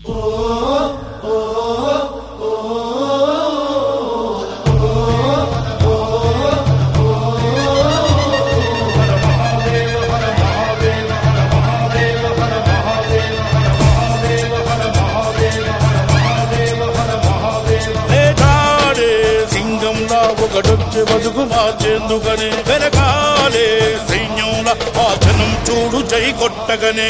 వేటాడే సింగంలా ఒకడొచ్చి బతుకు మార్చేందుకనే వెనకాలే సైన్యంలా ఆ జనం చూడు జై కొట్టగనే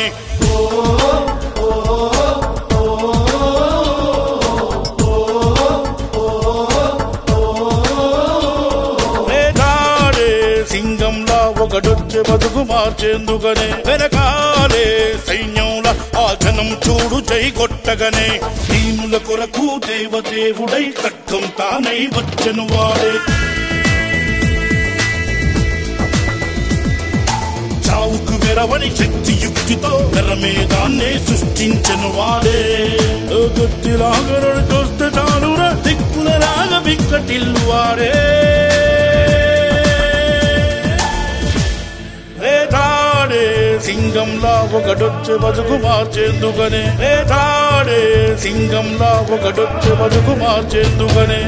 వేటాడే సింగంలా ఒకడొచ్చి బతుకు మార్చేందుకనే వెనకాలే సైన్యంలా ఆ జనం చూడు జై కొట్టగనే దీనుల కొరకు దేవదేవుడై కట్టం తానై వచ్చను వాడే చావుకు వెరవని శక్తి యుక్తితో వెరమేదాన్నే సృష్టించను వాడే గొత్తిలాగరడు చూస్తే చాలురా దిక్కుల రాగ బిక్కటిల్లు వాడే వేటాడే సింగంలా ఒకడొచ్చి బతుకు మార్చేందుకనే వేటాడే సింగంలా ఒకడొచ్చి బతుకు మార్చేందుకనే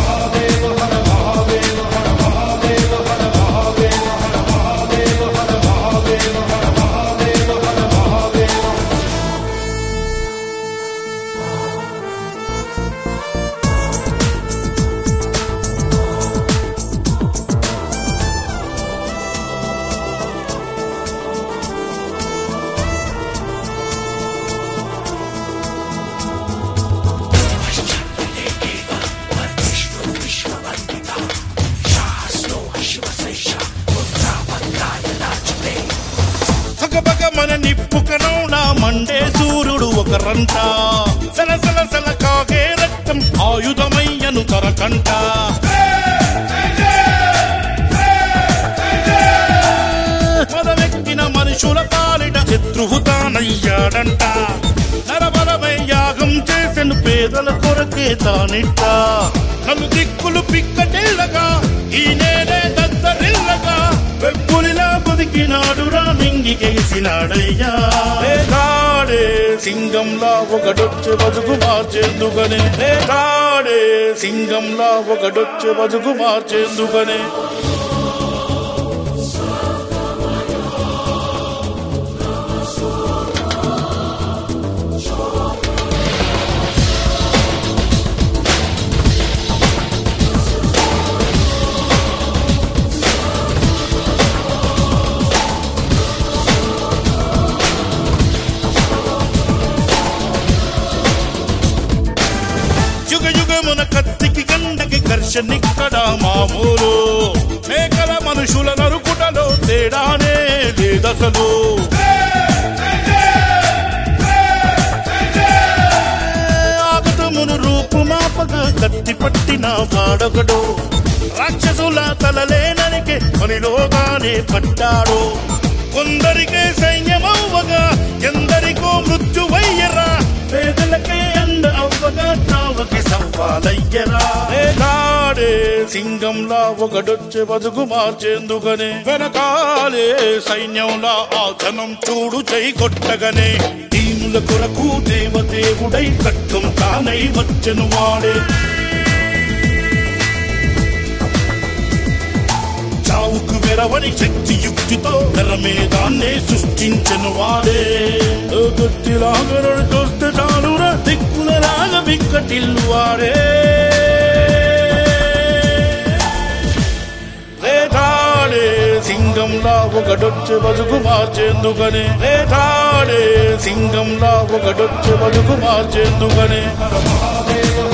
పగపగ మన నిప్పుకను నా మండే సూర్యుడు ఒక రంట సల సల సల కాగే రక్తం ఆయుధమయ్యను తరకంట మదవెక్కిన మనుషుల పాలిట శత్రువు తానయ్యాడంట నరబలమై యాగం చేసెను పేదల కొరకే తానిట్ట నలు దిక్కులు పిక్కటిల్లగా ఈ నేనే దద్దరిల్లగా వెప్పులిలా బతికినాడు రా మింగికేసినాడయ్యా వేటాడే సింగంలా ఒకడొచ్చి బతుకు మార్చేందుకనే వేటాడే సింగంలా ఒకడొచ్చి బతుకు మార్చేందుకనే యుగ యుగమున కత్తికి గండకి ఘర్షణిక్కడ మామూలు మేకల మనుషుల నరుకుటలో తేడానే లేదసలు ఆగతమును రూపుమాపగా కత్తి పట్టిన వాడొకడు రాక్షసుల తలలేననికి పనిలోగానే పట్టాడు కొందరికే సైన్యమవ్వగా ఎందరికో మృత్యువయ్యరా పేదలకే అండ అవ్వగా చావకి సవ్వాలయ్యరా వేటాడే సింగంలా ఒకడొచ్చి బతుకు మార్చేందుకనే వెనకాలే సైన్యంలా ఆ జనం చూడు చై కొట్టగనే దీనుల కొరకు దేవదేవుడై కట్టం తానై వచ్చెను వాడే చావుకు వెరవని శక్తి యుక్తితో వెరమేదాన్నే సృష్టించను వాడే గొత్తిలాగరడు చూస్తే చాలురా దిక్కుల రాగ బిక్కటిల్లు వాడే వేటాడే సింగంలా ఒకడొచ్చి బతుకు మార్చేందుకనే వేటాడే సింగంలా ఒకడొచ్చి బతుకు మార్చేందుకనే